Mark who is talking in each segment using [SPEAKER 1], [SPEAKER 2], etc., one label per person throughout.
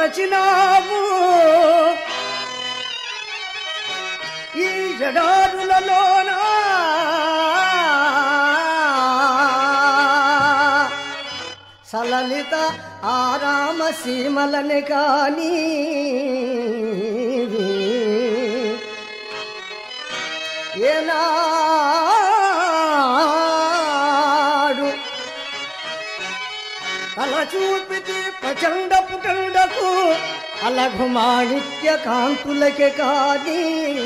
[SPEAKER 1] నడచినావు ఈ జడారులలోనా సలలిత ఆరామ సీమలని కానీ ఏనాడు తల చూపితి ప్రచండ పుటండకు అలఘు మాణిక్య కాంతులకే కాని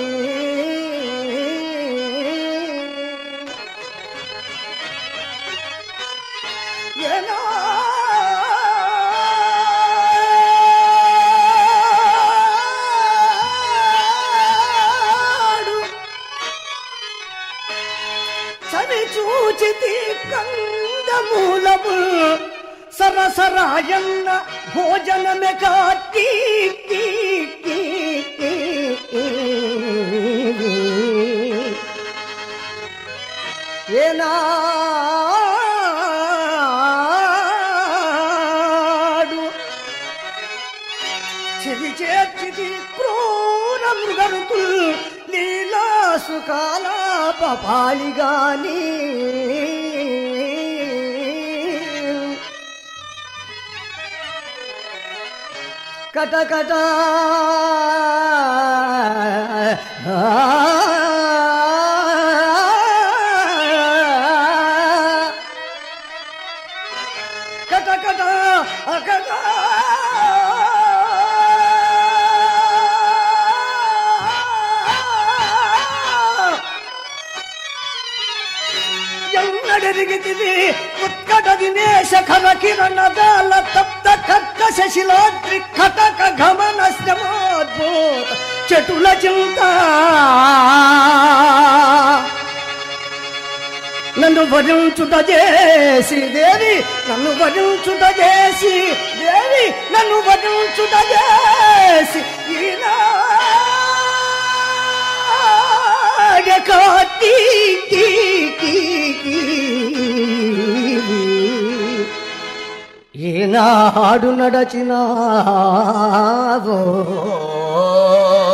[SPEAKER 1] ఏనాడు చవి చూచితి కందమూలము సరసరాయన్న భోజనమే కాటి ఏనాడు చెవి చేర్చిది క్రూర మృగరుతు లీలా సుఖాల పపాలి గాని కటకట కటకట అకట ఎన్నడెరిగితిది ఉత్కట దినేశ ఖర కిరణదాల తప్త కట్ట శశిలాద్రి కటక గమన శ్రమోద్భూత చెటుల చింత నన్ను భరించుట చేసి దేవి నన్ను భరించుట చేసి దేవి నన్ను భరించుట చేసి ఈనాడ కాటి ఈనాడు నడచినావో